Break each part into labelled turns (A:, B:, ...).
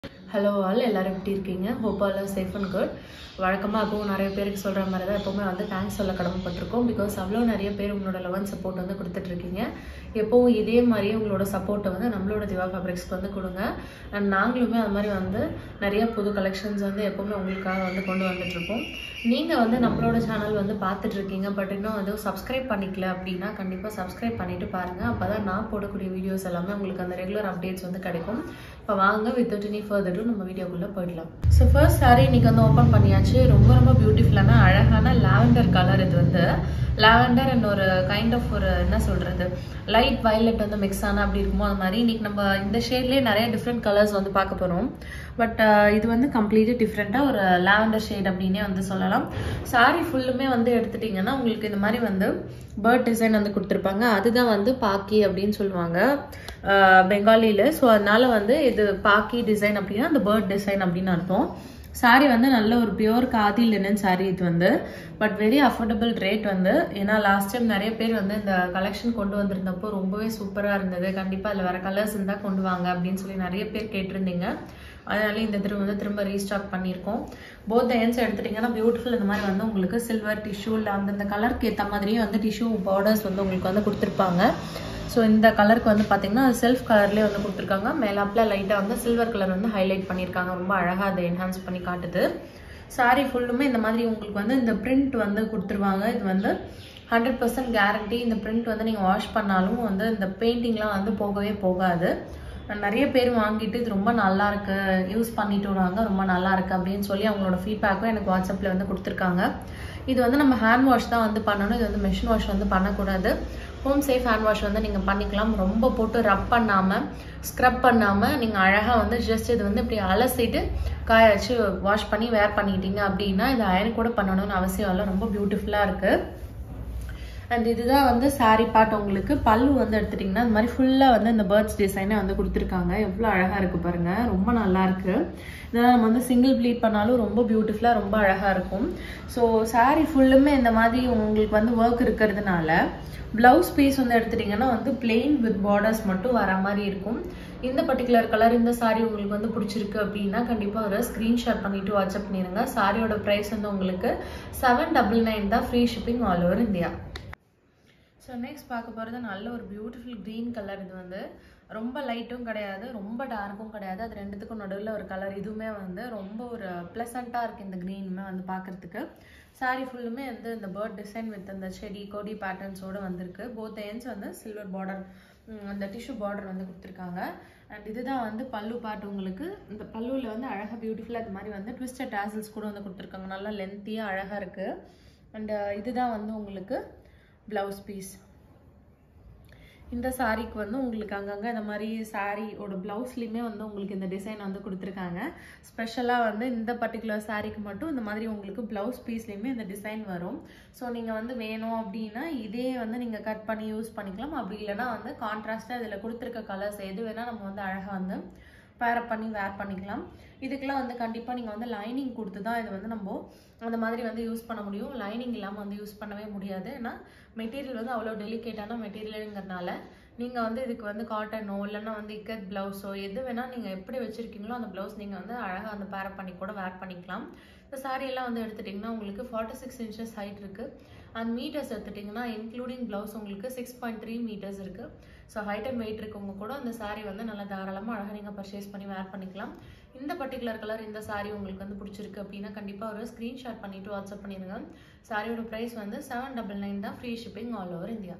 A: hello all எல்லாரும் எப்படி இருக்கீங்க hope all safe and good வழக்கமாக அப்பவும் நிறைய பேருக்கு சொல்கிற மாதிரி தான் எப்போவுமே வந்து தேங்க்ஸ் சொல்ல கடமைப்பட்டிருக்கோம் பிகாஸ் அவ்வளோ நிறைய பேர் உங்களோட லவ் அண்ட் சப்போர்ட் வந்து கொடுத்துட்ருக்கீங்க எப்போவும் இதே மாதிரி உங்களோட சப்போர்ட்டை வந்து நம்மளோட திவா ஃபேப்ரிக்ஸ்க்கு வந்து கொடுங்க அண்ட் நாங்களுமே அது மாதிரி வந்து நிறைய புது கலெக்ஷன்ஸ் வந்து எப்போவுமே உங்களுக்காக வந்து கொண்டு வந்துட்ருப்போம் நீங்கள் வந்து நம்மளோட சேனல் வந்து பார்த்துட்ருக்கீங்க பட் இன்னும் வந்து சப்ஸ்கிரைப் பண்ணிக்கல அப்படின்னா கண்டிப்பாக சப்ஸ்கிரைப் பண்ணிவிட்டு பாருங்கள் அப்போ தான் நான் போடக்கூடிய வீடியோஸ் எல்லாமே உங்களுக்கு அந்த ரெகுலர் அப்டேட்ஸ் வந்து கிடைக்கும் இப்போ வாங்க வித்தவுட் எனி ஃபர்தரும் நம்ம வீடியோக்குள்ளே போயிடலாம் ஸோ ஃபர்ஸ்ட் சாரீ இன்னைக்கு வந்து ஓப்பன் பண்ணியாச்சு ரொம்ப ரொம்ப பியூட்டிஃபுல்லான அழகான லாவெண்டர் கலர் இது வந்து லாவெண்டர் அண்ட் ஒரு கைண்ட் ஆஃப் ஒரு என்ன சொல்கிறது லைட் வயலட் வந்து மிக்ஸ் ஆன அப்படி இருக்குமோ அது மாதிரி இன்னைக்கு நம்ம இந்த ஷேட்லேயே நிறைய டிஃப்ரெண்ட் கலர்ஸ் வந்து பார்க்க போகிறோம் பட் இது வந்து கம்ப்ளீட்லி டிஃப்ரெண்ட்டாக ஒரு லாவெண்டர் ஷேட் அப்படின்னே வந்து சொல்லலாம் சாரீ ஃபுல்லுமே வந்து எடுத்துட்டிங்கன்னா உங்களுக்கு இந்த மாதிரி வந்து பேர்ட் டிசைன் வந்து கொடுத்துருப்பாங்க அதுதான் வந்து பாக்கி அப்படின்னு சொல்லுவாங்க பெங்காலியில் ஸோ அதனால வந்து இது பாக்கி டிசைன் அப்படின்னா அந்த பேர்ட் டிசைன் அப்படின்னு அர்த்தம் சாரீ வந்து நல்ல ஒரு பியோர் காதி லினன் சாரீ இது வந்து பட் வெரி அஃபோர்டபுள் ரேட் வந்து ஏன்னா லாஸ்ட் டைம் நிறைய பேர் வந்து இந்த கலெக்ஷன் கொண்டு வந்திருந்தப்போ ரொம்பவே சூப்பராக இருந்தது கண்டிப்பாக அதில் வேறு கலர்ஸ் இருந்தால் கொண்டு வாங்க அப்படின்னு சொல்லி நிறைய பேர் கேட்டிருந்தீங்க அதனால இந்த திரும்ப வந்து திரும்ப ரீஸ்டாக் பண்ணியிருக்கோம் போத் எண்ட்ஸ் எடுத்துட்டிங்கன்னா பியூட்டிஃபுல் இந்த மாதிரி வந்து உங்களுக்கு சில்வர் டிஷ்யூ இல்லை அந்தந்த கலருக்கு ஏற்ற மாதிரியே வந்து டிஷ்யூ பார்டர்ஸ் வந்து உங்களுக்கு வந்து கொடுத்துருப்பாங்க ஸோ இந்த கலருக்கு வந்து பார்த்தீங்கன்னா செல்ஃப் கலர்லேயே வந்து கொடுத்துருக்காங்க மேலாப்பில் லைட்டாக வந்து சில்வர் கலர் வந்து ஹைலைட் பண்ணியிருக்காங்க ரொம்ப அழகாக அதை என்ஹான்ஸ் பண்ணி காட்டுது சாரீ ஃபுல்லுமே இந்த மாதிரி உங்களுக்கு வந்து இந்த பிரிண்ட் வந்து கொடுத்துருவாங்க இது வந்து ஹண்ட்ரட் பர்சன்ட் கேரண்டி இந்த பிரிண்ட் வந்து நீங்கள் வாஷ் பண்ணாலும் வந்து இந்த பெயிண்டிங்லாம் வந்து போகவே போகாது நிறைய பேர் வாங்கிட்டு இது ரொம்ப நல்லா இருக்கு யூஸ் பண்ணிட்டு வராங்க ரொம்ப நல்லா இருக்கு அப்படின்னு சொல்லி அவங்களோட ஃபீட்பேக்கும் எனக்கு வாட்ஸ்அப்பில் வந்து கொடுத்துருக்காங்க இது வந்து நம்ம ஹேண்ட் வாஷ் தான் வந்து பண்ணணும் இது வந்து மிஷின் வாஷ் வந்து பண்ணக்கூடாது ஹோம் சேஃப் ஹேண்ட் வாஷ் வந்து நீங்கள் பண்ணிக்கலாம் ரொம்ப போட்டு ரப் பண்ணாமல் ஸ்க்ரப் பண்ணாமல் நீங்கள் அழகாக வந்து ஜஸ்ட் இது வந்து இப்படி அலசிட்டு காய வச்சு வாஷ் பண்ணி வேர் பண்ணிக்கிட்டீங்க அப்படின்னா இது அயன் கூட பண்ணணும்னு அவசியம் இல்லை ரொம்ப பியூட்டிஃபுல்லாக இருக்குது அண்ட் இதுதான் வந்து சாரீ பார்ட் உங்களுக்கு பல்லு வந்து எடுத்துட்டிங்கன்னா இந்த மாதிரி ஃபுல்லாக வந்து இந்த பேர்ட்ஸ் டிசைனே வந்து கொடுத்துருக்காங்க எவ்வளோ அழகாக இருக்குது பாருங்கள் ரொம்ப நல்லா இருக்குது இதெல்லாம் நம்ம வந்து சிங்கிள் ப்ளீட் பண்ணாலும் ரொம்ப பியூட்டிஃபுல்லாக ரொம்ப அழகாக இருக்கும் ஸோ சாரீ ஃபுல்லுமே இந்த மாதிரி உங்களுக்கு வந்து ஒர்க் இருக்கிறதுனால ப்ளவுஸ் பீஸ் வந்து எடுத்துட்டிங்கன்னா வந்து பிளெயின் வித் பார்டர்ஸ் மட்டும் வர மாதிரி இருக்கும் இந்த பர்டிகுலர் கலர் இந்த சாரீ உங்களுக்கு வந்து பிடிச்சிருக்கு அப்படின்னா கண்டிப்பாக ஒரு ஸ்க்ரீன்ஷாட் பண்ணிவிட்டு வாட்ஸ்அப் பண்ணிடுங்க சாரியோட ப்ரைஸ் வந்து உங்களுக்கு செவன் டபுள் நைன் தான் free shipping all over India so next பார்க்க போகிறது நல்ல ஒரு பியூட்டிஃபுல் க்ரீன் கலர் இது வந்து ரொம்ப லைட்டும் கிடையாது ரொம்ப டார்க்கும் கிடையாது அது ரெண்டுத்துக்கும் நடுவில் ஒரு கலர் இதுவுமே வந்து ரொம்ப ஒரு ப்ளசண்ட்டாக இருக்குது இந்த க்ரீனுமே வந்து பார்க்குறதுக்கு சாரீ ஃபுல்லுமே வந்து இந்த பேர்ட் டிசைன் வித் அந்த செடி கொடி பேட்டர்ன்ஸோடு வந்திருக்கு போத் எண்ட்ஸ் வந்து சில்வர் பார்டர் அந்த டிஷ்யூ பார்டர் வந்து கொடுத்துருக்காங்க அண்ட் இதுதான் வந்து பல்லு பார்ட் உங்களுக்கு இந்த பல்லுவில் வந்து அழகாக பியூட்டிஃபுல்லாக இது மாதிரி வந்து ட்விஸ்டட் டேசல்ஸ் கூட வந்து கொடுத்துருக்காங்க நல்லா லென்த்தியாக அழகாக இருக்குது அண்ட் இதுதான் வந்து உங்களுக்கு ப்ளவுஸ் பீஸ் இந்த சாரீக்கு வந்து உங்களுக்கு அங்கங்கே இந்த மாதிரி சாரியோட ப்ளவுஸ்லேயுமே வந்து உங்களுக்கு இந்த டிசைன் வந்து கொடுத்துருக்காங்க ஸ்பெஷலாக வந்து இந்த பர்டிகுலர் சாரீக்கு மட்டும் இந்த மாதிரி உங்களுக்கு ப்ளவுஸ் பீஸ்லேயுமே இந்த டிசைன் வரும் ஸோ நீங்கள் வந்து வேணும் அப்படின்னா இதே வந்து நீங்கள் கட் பண்ணி யூஸ் பண்ணிக்கலாம் அப்படி இல்லைனா வந்து கான்ட்ராஸ்ட்டாக இதில் கொடுத்துருக்க கலர்ஸ் எது வேணால் நம்ம வந்து அழகாக வந்து பேரப் பண்ணி வேர் பண்ணிக்கலாம் இதுக்கெல்லாம் வந்து கண்டிப்பாக நீங்கள் வந்து லைனிங் கொடுத்து தான் இது வந்து நம்ம அந்த மாதிரி வந்து யூஸ் பண்ண முடியும் லைனிங் இல்லாமல் வந்து யூஸ் பண்ணவே முடியாது ஏன்னா மெட்டீரியல் வந்து அவ்வளோ டெலிகேட்டான மெட்டீரியலுங்கிறனால நீங்கள் வந்து இதுக்கு வந்து காட்டனோ இல்லைன்னா வந்து இக்கத் ப்ளவுஸோ எது வேணால் நீங்கள் எப்படி வச்சுருக்கீங்களோ அந்த ப்ளவுஸ் நீங்கள் வந்து அழகாக வந்து பேரப் பண்ணி கூட வேர் பண்ணிக்கலாம் இந்த சாரீ எல்லாம் வந்து எடுத்துட்டிங்கன்னா உங்களுக்கு ஃபார்ட்டி சிக்ஸ் இன்ச்சஸ் ஹைட் இருக்குது அண்ட் மீட்டர்ஸ் எடுத்துட்டிங்கன்னா இன்க்ளூடிங் ப்ளவுஸ் உங்களுக்கு சிக்ஸ் பாயிண்ட் த்ரீ மீட்டர்ஸ் இருக்குது ஸோ ஹைட் அண்ட் வெயிட் இருக்கவங்க கூட அந்த சாரீ வந்து நல்லா தாராளமாக அழகாக நீங்கள் பர்ச்சேஸ் பண்ணி வேர் பண்ணிக்கலாம் இந்த பர்டிகுலர் கலர் இந்த சாரீ உங்களுக்கு வந்து பிடிச்சிருக்கு அப்படின்னா கண்டிப்பாக ஒரு ஸ்க்ரீன்ஷாட் பண்ணிவிட்டு வாட்ஸ்அப் பண்ணிடுங்க சாரியோட ப்ரைஸ் வந்து செவன் டபுள் நைன் தான் free shipping all over India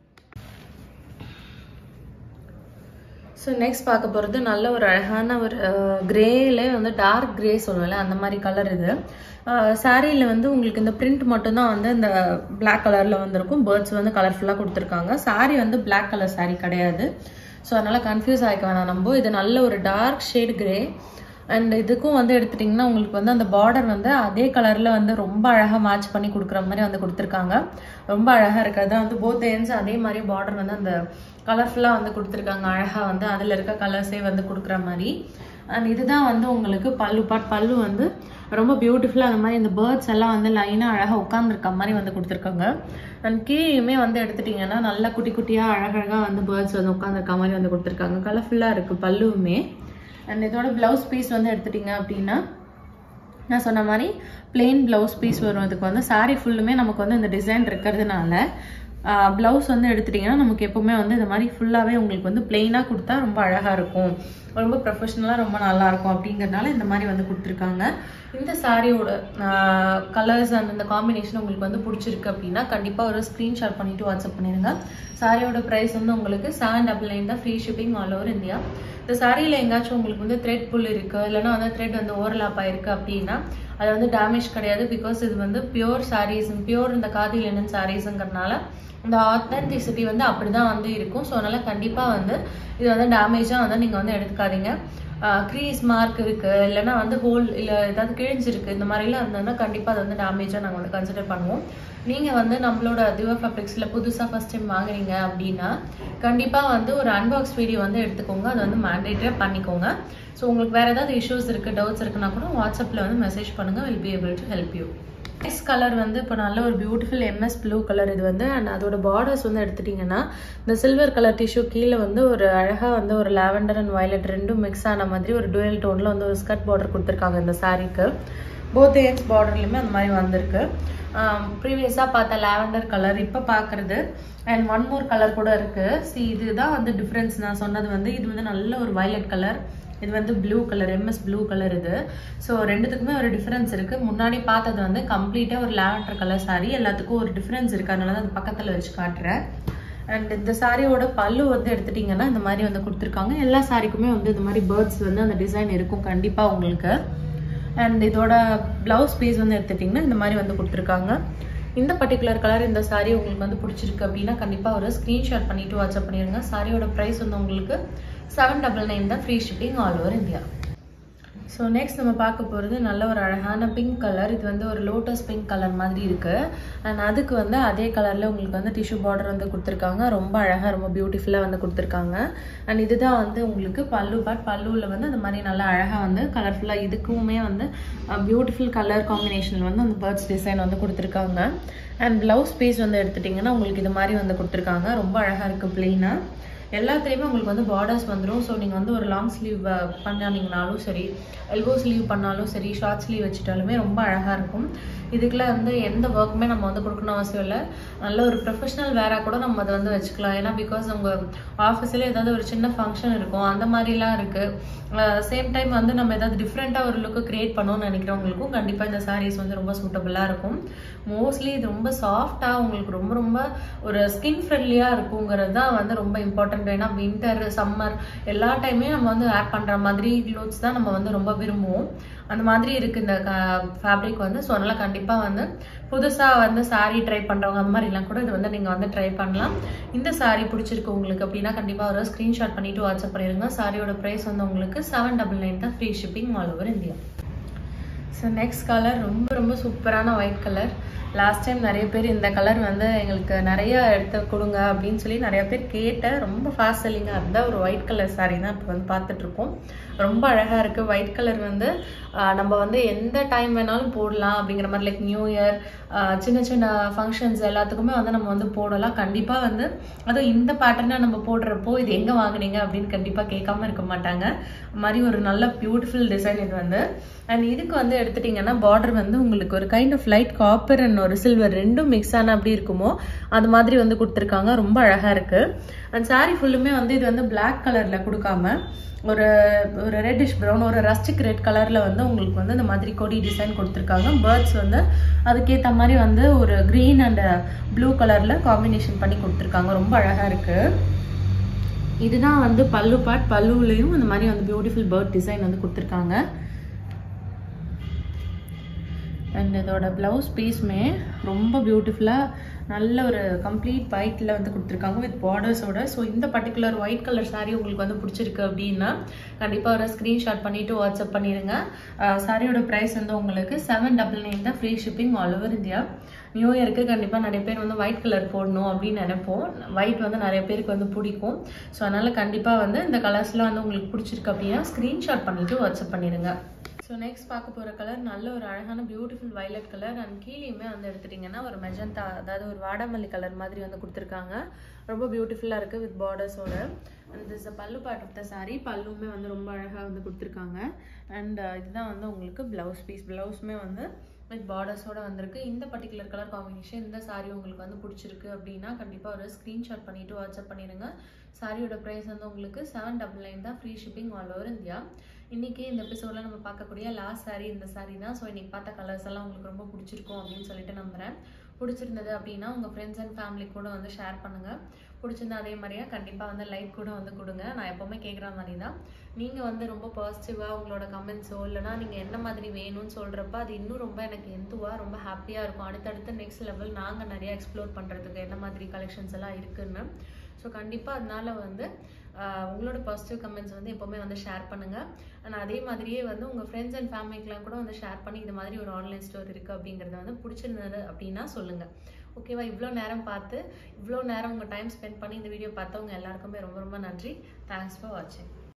A: so next பார்க்க போகிறது நல்ல ஒரு அழகான ஒரு கிரேல வந்து டார்க் கிரே சொல்லுவேன்ல அந்த மாதிரி கலர் இது சாரியில் வந்து உங்களுக்கு இந்த பிரிண்ட் மட்டும்தான் வந்து இந்த பிளாக் கலரில் வந்திருக்கும் பேர்ட்ஸ் வந்து கலர்ஃபுல்லாக கொடுத்துருக்காங்க சாரி வந்து பிளாக் கலர் சாரி கிடையாது ஸோ அதனால் கன்ஃபியூஸ் ஆகிக்க வேணாம் நம்ம இது நல்ல ஒரு டார்க் ஷேட் கிரே அண்ட் இதுக்கும் வந்து எடுத்துட்டிங்கன்னா உங்களுக்கு வந்து அந்த பார்டர் வந்து அதே கலரில் வந்து ரொம்ப அழகாக மேட்ச் பண்ணி கொடுக்குற மாதிரி வந்து கொடுத்துருக்காங்க ரொம்ப அழகாக இருக்கிறது வந்து போத் எண்ட்ஸ் அதே மாதிரி பார்டர் வந்து அந்த கலர்ஃபுல்லாக வந்து கொடுத்துருக்காங்க அழகாக வந்து அதில் இருக்க கலர்ஸே வந்து கொடுக்குற மாதிரி அண்ட் இதுதான் வந்து உங்களுக்கு பல்லு பாட் பல்லு வந்து ரொம்ப பியூட்டிஃபுல்லாக அந்த மாதிரி இந்த பேர்ட்ஸ் எல்லாம் வந்து லைனாக அழகாக உட்காந்துருக்க மாதிரி வந்து கொடுத்துருக்காங்க அண்ட் கீழேயுமே வந்து எடுத்துட்டிங்கன்னா நல்லா குட்டி குட்டியாக அழகழகாக வந்து பேர்ட்ஸ் வந்து உட்காந்துருக்க மாதிரி வந்து கொடுத்துருக்காங்க கலர்ஃபுல்லாக இருக்குது பல்லுவுமே அண்ட் இதோட ப்ளவுஸ் பீஸ் வந்து எடுத்துட்டிங்க அப்படின்னா நான் சொன்ன மாதிரி பிளெயின் ப்ளவுஸ் பீஸ் வரும் இதுக்கு வந்து saree ஃபுல்லுமே நமக்கு வந்து இந்த டிசைன் இருக்கிறதுனால ப்ளவுஸ் வந்து எடுத்துட்டிங்கன்னா நமக்கு எப்போவுமே வந்து இந்த மாதிரி ஃபுல்லாகவே உங்களுக்கு வந்து பிளெயினாக கொடுத்தா ரொம்ப அழகாக இருக்கும் ரொம்ப ப்ரொஃபஷ்னலாக ரொம்ப நல்லா இருக்கும் அப்படிங்கறதுனால இந்த மாதிரி வந்து கொடுத்துருக்காங்க இந்த சாரியோட கலர்ஸ் அண்ட் இந்த காம்பினேஷன் உங்களுக்கு வந்து பிடிச்சிருக்கு அப்படின்னா கண்டிப்பாக ஒரு ஸ்க்ரீன்ஷாட் பண்ணிட்டு வாட்ஸ்அப் பண்ணிடுங்க சாரியோட ப்ரைஸ் வந்து உங்களுக்கு செவன் டபுள் நைன் தான் free shipping all over India இந்த சாரியில் எங்காச்சும் உங்களுக்கு வந்து த்ரெட் புல் இருக்குது இல்லைன்னா வந்து த்ரெட் வந்து ஓவர்லாப் ஆயிருக்கு அப்படின்னா அது வந்து டேமேஜ் கிடையாது பிகாஸ் இது வந்து பியோர் சாரீஸ் பியோர் இந்த காதி லினன் சாரீஸுங்கிறதுனால இந்த ஆத்தென்டிசிட்டி வந்து அப்படிதான் வந்து இருக்கும் ஸோ அதனால கண்டிப்பாக வந்து இது வந்து டேமேஜாக வந்து நீங்கள் வந்து எடுத்துக்காதீங்க க்ரீஸ் மார்க் இருக்கு இல்லைன்னா வந்து ஹோல் இல்லை ஏதாவது கிழிஞ்சிருக்கு இந்த மாதிரிலாம் இருந்ததுன்னா கண்டிப்பாக அது வந்து டேமேஜாக நாங்கள் வந்து கன்சிடர் பண்ணுவோம் நீங்கள் வந்து நம்மளோட திவா ஃபேப்ரிக்ஸில் புதுசாக ஃபஸ்ட் டைம் வாங்குறீங்க அப்படின்னா கண்டிப்பாக வந்து ஒரு அன்பாக்ஸ் வீடியோ வந்து எடுத்துக்கோங்க அது வந்து மேண்டேட்டரியாக பண்ணிக்கோங்க ஸோ உங்களுக்கு வேறு ஏதாவது இஷ்யூஸ் இருக்குது டவுட்ஸ் இருக்குன்னா கூட வாட்ஸ்அப்பில் வந்து மெசேஜ் பண்ணுங்கள் will be able to help you next colour வந்து இப்போ நல்ல ஒரு பியூட்டிஃபுல் எம்எஸ் ப்ளூ கலர் இது வந்து அண்ட் அதோட பார்டர்ஸ் வந்து எடுத்துட்டிங்கன்னா இந்த சில்வர் கலர் டிஷ்யூ கீழே வந்து ஒரு அழகாக வந்து ஒரு லாவெண்டர் அண்ட் வயலட் ரெண்டும் மிக்ஸ் ஆன மாதிரி ஒரு டுவெல் டோனில் வந்து ஒரு ஸ்கர்ட் பார்டர் கொடுத்துருக்காங்க இந்த சாரீக்கு போத் ஏஜ் பார்டர்லையுமே அந்த மாதிரி வந்திருக்கு ப்ரீவியஸாக பார்த்த லாவெண்டர் கலர் இப்போ பார்க்குறது அண்ட் ஒன் மோர் கலர் கூட இருக்குது சி இதுதான் வந்து டிஃப்ரென்ஸ் நான் சொன்னது வந்து இது வந்து நல்ல ஒரு வயலட் கலர் இது வந்து blue colour MS blue colour இது ஸோ ரெண்டுத்துக்குமே ஒரு டிஃப்ரென்ஸ் இருக்குது முன்னாடி பார்த்தது வந்து கம்ப்ளீட்டாக ஒரு லாவெண்டர் கலர் சாரி எல்லாத்துக்கும் ஒரு டிஃப்ரென்ஸ் இருக்குது அதனால தான் அது பக்கத்தில் வச்சு காட்டுறேன் அண்ட் இந்த சாரியோட பல்லு வந்து எடுத்துட்டிங்கன்னா இந்த மாதிரி வந்து கொடுத்துருக்காங்க எல்லா சாரிக்குமே வந்து இந்த மாதிரி பேர்ட்ஸ் வந்து அந்த டிசைன் இருக்கும் கண்டிப்பாக உங்களுக்கு அண்ட் இதோட ப்ளவுஸ் பீஸ் வந்து எடுத்துட்டிங்கன்னா இந்த மாதிரி வந்து கொடுத்துருக்காங்க இந்த பர்டிகுலர் கலர் இந்த சாரி உங்களுக்கு வந்து பிடிச்சிருக்கு அப்படின்னா கண்டிப்பாக ஒரு ஸ்க்ரீன்ஷாட் பண்ணிட்டு வாட்ஸ்அப் பண்ணிடுங்க சாரியோட ப்ரைஸ் வந்து உங்களுக்கு செவன் டபுள் நைன் தான் free shipping all over India so next நம்ம பார்க்க போகிறது நல்ல ஒரு அழகான பிங்க் கலர் இது வந்து ஒரு லோட்டஸ் பிங்க் கலர் மாதிரி இருக்குது அண்ட் அதுக்கு வந்து அதே கலரில் உங்களுக்கு வந்து டிஷ்யூ பார்டர் வந்து கொடுத்துருக்காங்க ரொம்ப அழகாக ரொம்ப பியூட்டிஃபுல்லாக வந்து கொடுத்துருக்காங்க அண்ட் இதுதான் வந்து உங்களுக்கு பல்லு பட் பல்லுவில் வந்து அந்த மாதிரி நல்லா அழகாக வந்து கலர்ஃபுல்லாக இதுக்குமே வந்து பியூட்டிஃபுல் கலர் காம்பினேஷனில் வந்து அந்த பேர்ட்ஸ் டிசைன் வந்து கொடுத்துருக்காங்க அண்ட் ப்ளவுஸ் பீஸ் வந்து எடுத்துட்டிங்கன்னா உங்களுக்கு இது மாதிரி வந்து கொடுத்துருக்காங்க ரொம்ப அழகாக இருக்குது ப்ளெயினாக எல்லாத்துலேயுமே உங்களுக்கு வந்து பார்டர்ஸ் வந்துடும் ஸோ நீங்கள் வந்து ஒரு லாங் ஸ்லீவ் பண்ணானீங்கனாலும் சரி எல்போ ஸ்லீவ் பண்ணாலும் சரி ஷார்ட் ஸ்லீவ் வச்சுட்டாலுமே ரொம்ப அழகாக இருக்கும் இதுக்குள்ள வந்து எந்த ஒர்க்குமே நம்ம வந்து கொடுக்கணும் அவசியம் இல்லை நல்ல ஒரு ப்ரொஃபஷனல் வேறாக கூட நம்ம அதை வந்து வச்சுக்கலாம் ஏன்னா பிகாஸ் உங்கள் ஆஃபீஸில் ஏதாவது ஒரு சின்ன ஃபங்க்ஷன் இருக்கும் அந்த மாதிரிலாம் இருக்குது சேம் டைம் வந்து நம்ம ஏதாவது டிஃப்ரெண்ட்டாக ஒரு லுக்கு க்ரியேட் பண்ணணும்னு நினைக்கிறவங்களுக்கும் கண்டிப்பாக இந்த சாரீஸ் வந்து ரொம்ப சூட்டபுளாக இருக்கும் மோஸ்ட்லி இது ரொம்ப சாஃப்டாக உங்களுக்கு ரொம்ப ரொம்ப ஒரு ஸ்கின் ஃப்ரெண்ட்லியாக இருக்குங்கிறது தான் வந்து ரொம்ப இம்பார்ட்டன்ட் ஏன்னா வின்டர் சம்மர் எல்லா டைமே நம்ம வந்து ஆட் பண்ணுற மாதிரி க்ளோத்ஸ் தான் நம்ம வந்து ரொம்ப விரும்புவோம் அந்த மாதிரி இருக்கு இந்த ஃபேப்ரிக் வந்து ஸோ அதனால கண்டிப்பாக வந்து புதுசாக வந்து சாரீ ட்ரை பண்ணுறவங்க அந்த மாதிரிலாம் கூட இது வந்து நீங்கள் வந்து ட்ரை பண்ணலாம் இந்த சாரீ பிடிச்சிருக்கு உங்களுக்கு அப்படின்னா கண்டிப்பாக ஒரு ஸ்க்ரீன்ஷாட் பண்ணிட்டு வாட்ஸ்அப் பண்ணிடுங்க சாரியோட ப்ரைஸ் வந்து உங்களுக்கு செவன் டபுள் நைன் தான் free shipping all over India so next colour ரொம்ப ரொம்ப சூப்பரான ஒயிட் கலர் லாஸ்ட் டைம் நிறைய பேர் இந்த கலர் வந்து எங்களுக்கு நிறைய எடுத்து கொடுங்க அப்படின்னு சொல்லி நிறைய பேர் கேட்டேன் ரொம்ப ஃபாஸ்ட் செல்லிங்காக இருந்தால் ஒரு ஒயிட் கலர் சாரீ தான் இப்போ வந்து பார்த்துட்ருக்கோம் ரொம்ப அழகாக இருக்குது ஒயிட் கலர் வந்து நம்ம வந்து எந்த டைம் வேணாலும் போடலாம் அப்படிங்கிற மாதிரி லைக் நியூ இயர் சின்ன சின்ன ஃபங்க்ஷன்ஸ் எல்லாத்துக்குமே வந்து நம்ம வந்து போடலாம் கண்டிப்பாக வந்து அதுவும் இந்த பேட்டர்னாக நம்ம போடுறப்போ இது எங்கே வாங்குனீங்க அப்படின்னு கண்டிப்பாக கேட்காம இருக்க மாட்டாங்க மாதிரி ஒரு நல்ல பியூட்டிஃபுல் டிசைன் இது வந்து அண்ட் இதுக்கு வந்து எடுத்துட்டிங்கன்னா பார்டர் வந்து உங்களுக்கு ஒரு kind of light copper and ஒரு சில்வர் ரெண்டும் மிக்ஸ் ஆன அப்படி இருக்குமோ அது மாதிரி வந்து கொடுத்துருக்காங்க ரொம்ப அழகாக இருக்குது அண்ட் சாரீ ஃபுல்லுமே வந்து இது வந்து பிளாக் கலரில் கொடுக்காம ஒரு ஒரு ரெட்டிஷ் ப்ரௌன் ஒரு ரஸ்டிக் ரெட் கலரில் வந்து உங்களுக்கு வந்து இந்த மாதிரி கொடி டிசைன் கொடுத்துருக்காங்க பேர்ட்ஸ் வந்து அதுக்கேற்ற மாதிரி வந்து ஒரு க்ரீன் அண்ட் ப்ளூ கலரில் காம்பினேஷன் பண்ணி கொடுத்துருக்காங்க ரொம்ப அழகாக இருக்குது இதுதான் வந்து பல்லு பார்ட் பல்லுலையும் இந்த மாதிரி வந்து பியூட்டிஃபுல் பேர்ட் டிசைன் வந்து கொடுத்துருக்காங்க அண்ட் இதோட ப்ளவுஸ் பீஸுமே ரொம்ப பியூட்டிஃபுல்லாக நல்ல ஒரு கம்ப்ளீட் ஒயிட்டில் வந்து கொடுத்துருக்காங்க வித் பார்டர்ஸோட ஸோ இந்த பர்டிகுலர் ஒயிட் கலர் சாரீ உங்களுக்கு வந்து பிடிச்சிருக்கு அப்படின்னா கண்டிப்பாக ஒரு ஸ்க்ரீன்ஷாட் பண்ணிவிட்டு வாட்ஸ்அப் பண்ணிடுங்க சாரியோட ப்ரைஸ் வந்து உங்களுக்கு செவன் டபுள் நைன் தான் free shipping all over India new இயருக்கு கண்டிப்பாக நிறைய பேர் வந்து ஒயிட் கலர் போடணும் அப்படின்னு நினைப்போம் ஒயிட் வந்து நிறைய பேருக்கு வந்து பிடிக்கும் ஸோ அதனால் கண்டிப்பாக வந்து இந்த கலர்ஸ்லாம் வந்து உங்களுக்கு பிடிச்சிருக்கு அப்படின்னா ஸ்க்ரீன்ஷாட் பண்ணிவிட்டு வாட்ஸ்அப் பண்ணிடுங்க ஸோ நெக்ஸ்ட் பார்க்க போகிற கலர் நல்ல ஒரு அழகான பியூட்டிஃபுல் வயலட் கலர் அண்ட் கீழேயுமே வந்து எடுத்துட்டிங்கன்னா ஒரு மெஜந்தா அதாவது ஒரு வாடாமல்லி கலர் மாதிரி வந்து கொடுத்துருக்காங்க ரொம்ப பியூட்டிஃபுல்லாக இருக்குது வித் பார்டர்ஸோட and this pallu part of the saree பல்லுமே வந்து ரொம்ப அழகாக வந்து கொடுத்துருக்காங்க அண்ட் இதுதான் வந்து உங்களுக்கு ப்ளவுஸ் பீஸ் ப்ளவுஸுமே வந்து வித் பார்டர்ஸோட வந்திருக்கு இந்த பர்டிகுலர் கலர் காம்பினேஷன் இந்த saree உங்களுக்கு வந்து பிடிச்சிருக்கு அப்படின்னா கண்டிப்பாக ஒரு ஸ்க்ரீன்ஷாட் பண்ணிவிட்டு வாட்ஸ்அப் பண்ணிடுங்க சாரியோட ப்ரைஸ் வந்து உங்களுக்கு செவன் டபுள் நைன் தான் free shipping all over India இன்றைக்கி இந்த எபிசோடில் நம்ம பார்க்கக்கூடிய லாஸ்ட் saree இந்த saree தான் ஸோ இன்றைக்கி பார்த்த கலர்ஸ் எல்லாம் உங்களுக்கு ரொம்ப பிடிச்சிருக்கும் அப்படின்னு சொல்லிட்டு நம்புகிறேன் பிடிச்சிருந்தது அப்படின்னா உங்கள் ஃப்ரெண்ட்ஸ் அண்ட் ஃபேமிலி கூட வந்து ஷேர் பண்ணுங்கள் பிடிச்சிருந்தா அதே மாதிரியே கண்டிப்பாக வந்து லைக் கூட வந்து கொடுங்க நான் எப்போவுமே கேட்குற மாதிரி தான் நீங்கள் வந்து ரொம்ப பாசிட்டிவாக உங்களோட கமெண்ட்ஸோ இல்லைனா நீங்கள் என்ன மாதிரி வேணும்னு சொல்கிறப்ப அது இன்னும் ரொம்ப எனக்கு எந்துவாக ரொம்ப ஹாப்பியாக இருக்கும் அடுத்தடுத்து நெக்ஸ்ட் லெவல் நாங்கள் நிறைய எக்ஸ்ப்ளோர் பண்ணுறதுக்கு என்ன மாதிரி கலெக்ஷன்ஸ் எல்லாம் இருக்குன்னு ஸோ கண்டிப்பாக அதனால வந்து ஆஹ், உங்களோட பாசிட்டிவ் கமெண்ட்ஸ் வந்து எப்போவுமே வந்து ஷேர் பண்ணுங்கள் அண்ட் அதே மாதிரியே வந்து உங்கள் ஃப்ரெண்ட்ஸ் அண்ட் ஃபேமிலிக்கெலாம் கூட வந்து ஷேர் பண்ணி இது மாதிரி ஒரு ஆன்லைன் ஸ்டோர் இருக்குது அப்படிங்கிறத வந்து பிடிச்சிருந்தது அப்படின்னா சொல்லுங்கள் ஓகேவா இவ்வளோ நேரம் பார்த்து இவ்வளோ நேரம் உங்கள் டைம் ஸ்பெண்ட் பண்ணி இந்த வீடியோ பார்த்தவங்க எல்லாருக்குமே ரொம்ப ரொம்ப நன்றி தேங்க்ஸ் ஃபார் வாட்சிங்